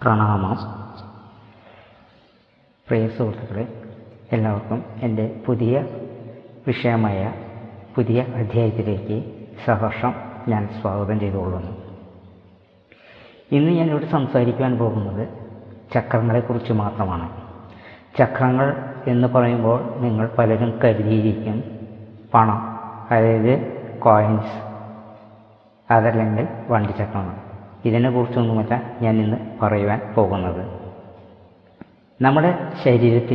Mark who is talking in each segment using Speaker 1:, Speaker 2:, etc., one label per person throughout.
Speaker 1: പ്രണാമം പ്രിയ സുഹൃത്തുക്കളെ എല്ലാവർക്കും എൻ്റെ പുതിയ വിഷയമായ പുതിയ അധ്യായത്തിലേക്ക് സഹർഷം ഞാൻ സ്വാഗതം ചെയ്തുകൊള്ളുന്നു ഇന്ന് ഞാനിവിടെ സംസാരിക്കുവാൻ പോകുന്നത് ചക്രങ്ങളെക്കുറിച്ച് മാത്രമാണ് ചക്രങ്ങൾ എന്ന് പറയുമ്പോൾ നിങ്ങൾ പലരും കരുതിയിരിക്കും പണം അതായത് കോയിൻസ് അതല്ലെങ്കിൽ വണ്ടിച്ചക്രങ്ങൾ ഇതിനെക്കുറിച്ചൊന്നുമല്ല ഞാൻ ഇന്ന് പറയുവാൻ പോകുന്നത് നമ്മുടെ ശരീരത്തിൽ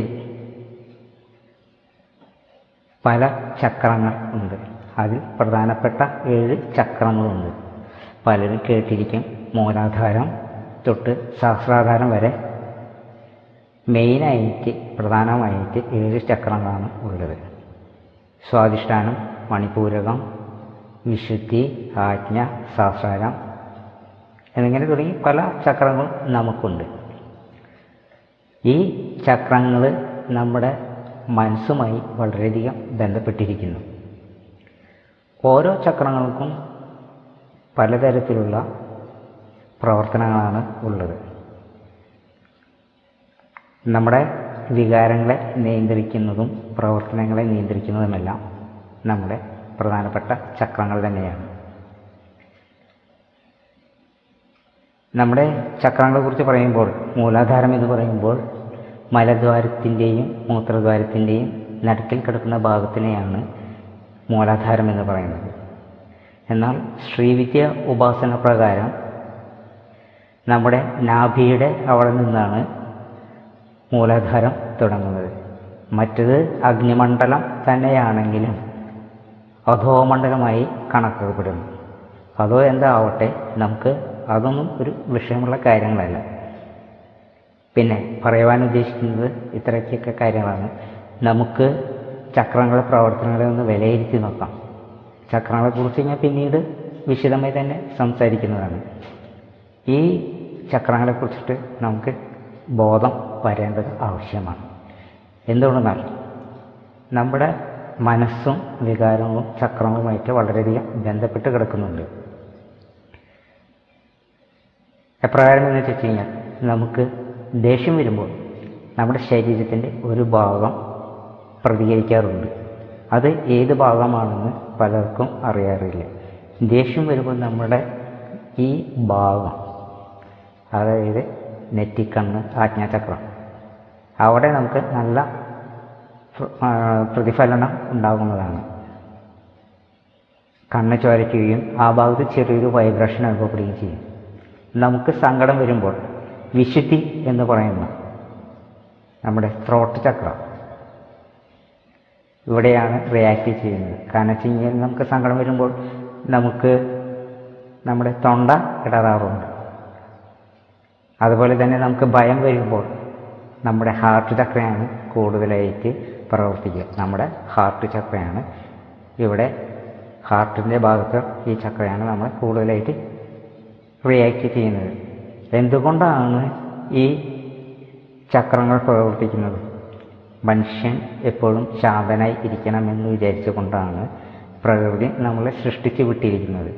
Speaker 1: പല ചക്രങ്ങൾ ഉണ്ട് അതിൽ പ്രധാനപ്പെട്ട ഏഴ് ചക്രങ്ങളുണ്ട് പലരും കേട്ടിരിക്കും മൂലാധാരം തൊട്ട് സഹസ്രാധാരം വരെ മെയിനായിട്ട് പ്രധാനമായിട്ട് ഏഴ് ചക്രങ്ങളാണ് ഉള്ളത് സ്വാധിഷ്ഠാനം മണിപൂരകം വിശുദ്ധി ആജ്ഞ സഹസ്രാരം എന്നിങ്ങനെ തുടങ്ങി പല ചക്രങ്ങളും നമുക്കുണ്ട് ഈ ചക്രങ്ങൾ നമ്മുടെ മനസ്സുമായി വളരെയധികം ബന്ധപ്പെട്ടിരിക്കുന്നു ഓരോ ചക്രങ്ങൾക്കും പലതരത്തിലുള്ള പ്രവർത്തനങ്ങളാണ് ഉള്ളത് നമ്മുടെ വികാരങ്ങളെ നിയന്ത്രിക്കുന്നതും പ്രവർത്തനങ്ങളെ നിയന്ത്രിക്കുന്നതുമെല്ലാം നമ്മുടെ പ്രധാനപ്പെട്ട ചക്രങ്ങൾ തന്നെയാണ് നമ്മുടെ ചക്രങ്ങളെക്കുറിച്ച് പറയുമ്പോൾ മൂലാധാരം എന്ന് പറയുമ്പോൾ മലദ്വാരത്തിൻ്റെയും മൂത്രദ്വാരത്തിൻ്റെയും നടുക്കിൽ കിടക്കുന്ന ഭാഗത്തിനെയാണ് മൂലാധാരം എന്ന് പറയുന്നത് എന്നാൽ ശ്രീവിദ്യ ഉപാസന പ്രകാരം നമ്മുടെ നാഭിയുടെ അവിടെ നിന്നാണ് മൂലാധാരം തുടങ്ങുന്നത് മറ്റത് അഗ്നിമണ്ഡലം തന്നെയാണെങ്കിലും അധോമണ്ഡലമായി കണക്കാക്കപ്പെടുന്നു അതോ എന്താവട്ടെ നമുക്ക് അതൊന്നും ഒരു വിഷയമുള്ള കാര്യങ്ങളല്ല പിന്നെ പറയുവാൻ ഉദ്ദേശിക്കുന്നത് ഇത്രയ്ക്കൊക്കെ കാര്യങ്ങളാണ് നമുക്ക് ചക്രങ്ങളുടെ പ്രവർത്തനങ്ങളെ ഒന്ന് വിലയിരുത്തി നോക്കാം ചക്രങ്ങളെക്കുറിച്ച് ഞാൻ പിന്നീട് വിശദമായി തന്നെ സംസാരിക്കുന്നതാണ് ഈ ചക്രങ്ങളെക്കുറിച്ചിട്ട് നമുക്ക് ബോധം വരേണ്ടത് ആവശ്യമാണ് എന്തുകൊണ്ടെന്നാൽ നമ്മുടെ മനസ്സും വികാരങ്ങളും ചക്രങ്ങളുമായിട്ട് വളരെയധികം ബന്ധപ്പെട്ട് കിടക്കുന്നുണ്ട് എപ്രകാരം എന്ന് വെച്ച് കഴിഞ്ഞാൽ നമുക്ക് ദേഷ്യം വരുമ്പോൾ നമ്മുടെ ശരീരത്തിൻ്റെ ഒരു ഭാഗം പ്രതികരിക്കാറുണ്ട് അത് ഏത് ഭാഗമാണെന്ന് പലർക്കും അറിയാറില്ല ദേഷ്യം വരുമ്പോൾ നമ്മുടെ ഈ ഭാഗം അതായത് നെറ്റിക്കണ്ണ് ആജ്ഞാചക്രം അവിടെ നമുക്ക് നല്ല പ്രതിഫലനം ഉണ്ടാകുന്നതാണ് കണ്ണ് ചോരയ്ക്കുകയും ആ ഭാഗത്ത് ചെറിയൊരു വൈബ്രേഷൻ അനുഭവപ്പെടുകയും ചെയ്യും നമുക്ക് സങ്കടം വരുമ്പോൾ വിശുദ്ധി എന്ന് പറയുന്ന നമ്മുടെ ത്രോട്ട് ചക്രം ഇവിടെയാണ് റിയാക്ട് ചെയ്യുന്നത് കാരണം വെച്ച് കഴിഞ്ഞാൽ നമുക്ക് സങ്കടം വരുമ്പോൾ നമുക്ക് നമ്മുടെ തൊണ്ട ഇടറാറുണ്ട് അതുപോലെ തന്നെ നമുക്ക് ഭയം വരുമ്പോൾ നമ്മുടെ ഹാർട്ട് ചക്രയാണ് കൂടുതലായിട്ട് പ്രവർത്തിക്കുക നമ്മുടെ ഹാർട്ട് ചക്രയാണ് ഇവിടെ ഹാർട്ടിൻ്റെ ഭാഗത്ത് ഈ ചക്രയാണ് നമ്മൾ കൂടുതലായിട്ട് റിയാക്ട് ചെയ്യുന്നത് എന്തുകൊണ്ടാണ് ഈ ചക്രങ്ങൾ പ്രവർത്തിക്കുന്നത് മനുഷ്യൻ എപ്പോഴും ശാന്തനായി ഇരിക്കണമെന്ന് വിചാരിച്ചുകൊണ്ടാണ് പ്രകൃതി നമ്മളെ സൃഷ്ടിച്ചു വിട്ടിരിക്കുന്നത്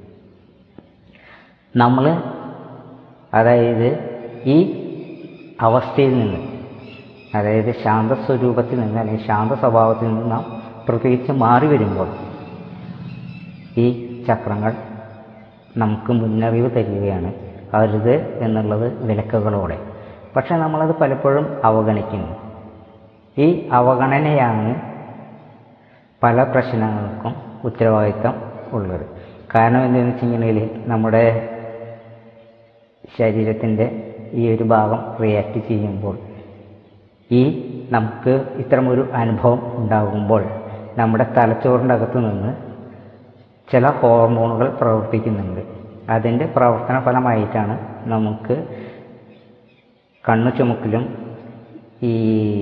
Speaker 1: നമ്മൾ അതായത് ഈ അവസ്ഥയിൽ നിന്ന് അതായത് ശാന്തസ്വരൂപത്തിൽ നിന്ന് അല്ലെങ്കിൽ ശാന്ത സ്വഭാവത്തിൽ നിന്ന് നാം പ്രത്യേകിച്ച് മാറി വരുമ്പോൾ ഈ ചക്രങ്ങൾ നമുക്ക് മുന്നറിവ് തരികയാണ് അരുത് എന്നുള്ളത് വിലക്കുകളോടെ പക്ഷെ നമ്മളത് പലപ്പോഴും അവഗണിക്കുന്നു ഈ അവഗണനയാണ് പല പ്രശ്നങ്ങൾക്കും ഉത്തരവാദിത്തം ഉള്ളത് കാരണം എന്താണെന്ന് വെച്ചിട്ടുണ്ടെങ്കിൽ നമ്മുടെ ശരീരത്തിൻ്റെ ഈ ഒരു ഭാഗം റിയാക്ട് ചെയ്യുമ്പോൾ ഈ നമുക്ക് ഇത്തരമൊരു അനുഭവം ഉണ്ടാകുമ്പോൾ നമ്മുടെ തലച്ചോറിൻ്റെ അകത്ത് നിന്ന് ചില ഹോർമോണുകൾ പ്രവർത്തിക്കുന്നുണ്ട് അതിൻ്റെ പ്രവർത്തന ഫലമായിട്ടാണ് നമുക്ക് കണ്ണു ചുമക്കിലും ഈ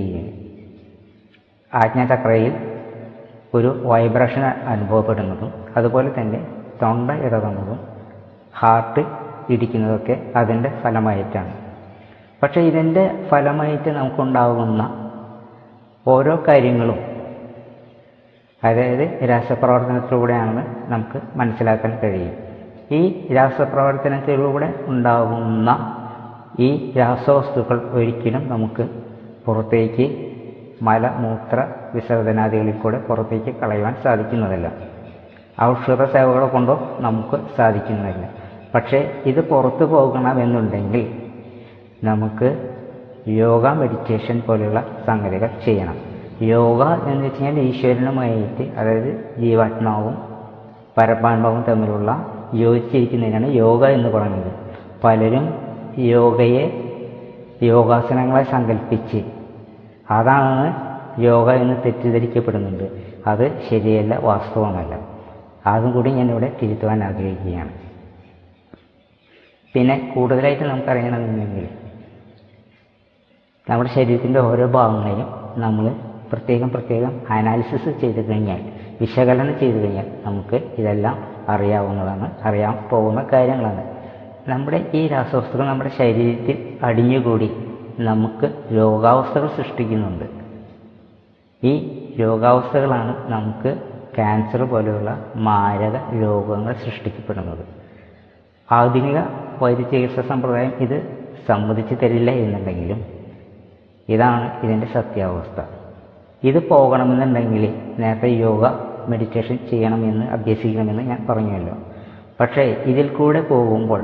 Speaker 1: ആജ്ഞാചക്രയിൽ ഒരു വൈബ്രേഷൻ അനുഭവപ്പെടുന്നതും അതുപോലെ തന്നെ തൊണ്ട ഇടറുന്നതും ഹാർട്ട് ഇടിക്കുന്നതൊക്കെ അതിൻ്റെ ഫലമായിട്ടാണ് പക്ഷേ ഇതിൻ്റെ ഫലമായിട്ട് നമുക്കുണ്ടാകുന്ന ഓരോ കാര്യങ്ങളും അതായത് രാസപ്രവർത്തനത്തിലൂടെയാണെന്ന് നമുക്ക് മനസ്സിലാക്കാൻ കഴിയും ഈ രാസപ്രവർത്തനത്തിലൂടെ ഉണ്ടാകുന്ന ഈ രാസവസ്തുക്കൾ ഒരിക്കലും നമുക്ക് പുറത്തേക്ക് മലമൂത്ര വിസർജനാദികളിൽ കൂടെ പുറത്തേക്ക് കളയുവാൻ സാധിക്കുന്നതല്ല ഔഷധ സേവകൾ കൊണ്ടോ നമുക്ക് സാധിക്കുന്നതല്ല പക്ഷേ ഇത് പുറത്തു പോകണമെന്നുണ്ടെങ്കിൽ നമുക്ക് യോഗ മെഡിറ്റേഷൻ പോലെയുള്ള സംഗതികൾ ചെയ്യണം യോഗ എന്ന് വെച്ച് കഴിഞ്ഞാൽ ഈശ്വരനുമായിട്ട് അതായത് ജീവാത്മാവും പരമാത്മാവും തമ്മിലുള്ള യോജിച്ചിരിക്കുന്നതിനാണ് യോഗ എന്ന് പറയുന്നത് പലരും യോഗയെ യോഗാസനങ്ങളെ സങ്കല്പിച്ച് അതാണ് യോഗ എന്ന് തെറ്റിദ്ധരിക്കപ്പെടുന്നുണ്ട് അത് ശരിയല്ല വാസ്തവമല്ല അതും കൂടി ഞാനിവിടെ തിരുത്തുവാൻ ആഗ്രഹിക്കുകയാണ് പിന്നെ കൂടുതലായിട്ട് നമുക്കറിയണമെന്നുണ്ടെങ്കിൽ നമ്മുടെ ശരീരത്തിൻ്റെ ഓരോ ഭാഗങ്ങളെയും നമ്മൾ പ്രത്യേകം പ്രത്യേകം അനാലിസിസ് ചെയ്ത് കഴിഞ്ഞാൽ വിശകലനം ചെയ്ത് കഴിഞ്ഞാൽ നമുക്ക് ഇതെല്ലാം അറിയാവുന്നതാണ് അറിയാൻ പോകുന്ന കാര്യങ്ങളാണ് നമ്മുടെ ഈ രാസവസ്തുക്കൾ നമ്മുടെ ശരീരത്തിൽ അടിഞ്ഞുകൂടി നമുക്ക് രോഗാവസ്ഥകൾ സൃഷ്ടിക്കുന്നുണ്ട് ഈ രോഗാവസ്ഥകളാണ് നമുക്ക് ക്യാൻസർ പോലെയുള്ള മാരക രോഗങ്ങൾ സൃഷ്ടിക്കപ്പെടുന്നത് ആധുനിക വൈദ്യ ചികിത്സാ സമ്പ്രദായം ഇത് സമ്മതിച്ചു തരില്ല എന്നുണ്ടെങ്കിലും ഇതാണ് ഇതിൻ്റെ സത്യാവസ്ഥ ഇത് പോകണമെന്നുണ്ടെങ്കിൽ നേരത്തെ യോഗ മെഡിറ്റേഷൻ ചെയ്യണമെന്ന് അഭ്യസിക്കണമെന്ന് ഞാൻ പറഞ്ഞല്ലോ പക്ഷേ ഇതിൽ കൂടെ പോകുമ്പോൾ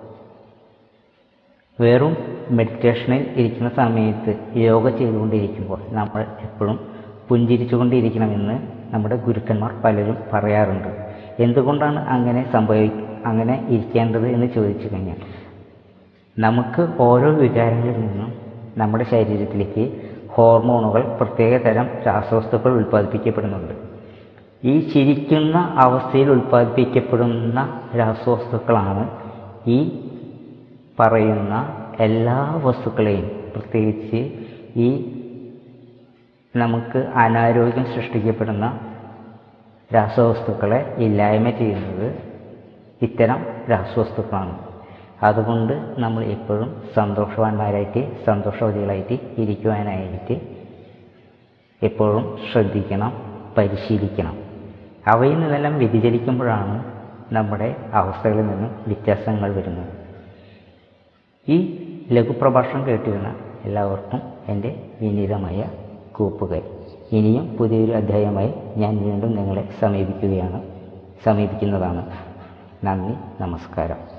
Speaker 1: വെറും മെഡിറ്റേഷനിൽ ഇരിക്കുന്ന സമയത്ത് യോഗ ചെയ്തുകൊണ്ടിരിക്കുമ്പോൾ നമ്മൾ എപ്പോഴും പുഞ്ചിരിച്ചുകൊണ്ടിരിക്കണമെന്ന് നമ്മുടെ ഗുരുക്കന്മാർ പലരും പറയാറുണ്ട് എന്തുകൊണ്ടാണ് അങ്ങനെ സംഭവി അങ്ങനെ ഇരിക്കേണ്ടത് എന്ന് ചോദിച്ചു കഴിഞ്ഞാൽ നമുക്ക് ഓരോ വികാരങ്ങളിൽ നിന്നും നമ്മുടെ ശരീരത്തിലേക്ക് ഹോർമോണുകൾ പ്രത്യേക തരം രാസവസ്തുക്കൾ ഉൽപ്പാദിപ്പിക്കപ്പെടുന്നുണ്ട് ഈ ചിരിക്കുന്ന അവസ്ഥയിൽ ഉൽപ്പാദിപ്പിക്കപ്പെടുന്ന രാസവസ്തുക്കളാണ് ഈ പറയുന്ന എല്ലാ വസ്തുക്കളെയും പ്രത്യേകിച്ച് ഈ നമുക്ക് അനാരോഗ്യം സൃഷ്ടിക്കപ്പെടുന്ന രാസവസ്തുക്കളെ ഇല്ലായ്മ ചെയ്യുന്നത് ഇത്തരം രാസവസ്തുക്കളാണ് അതുകൊണ്ട് നമ്മൾ എപ്പോഴും സന്തോഷവാന്മാരായിട്ട് സന്തോഷവതികളായിട്ട് ഇരിക്കുവാനായിട്ട് എപ്പോഴും ശ്രദ്ധിക്കണം പരിശീലിക്കണം അവയിൽ നിന്നെല്ലാം വ്യതിചലിക്കുമ്പോഴാണ് നമ്മുടെ അവസ്ഥകളിൽ നിന്നും വ്യത്യാസങ്ങൾ വരുന്നത് ഈ ലഘുപ്രഭാഷണം കേട്ടിരുന്ന എല്ലാവർക്കും എൻ്റെ വിനീതമായ കൂപ്പുകൈ ഇനിയും പുതിയൊരു അധ്യായമായി ഞാൻ വീണ്ടും നിങ്ങളെ സമീപിക്കുകയാണ് സമീപിക്കുന്നതാണ് നന്ദി നമസ്കാരം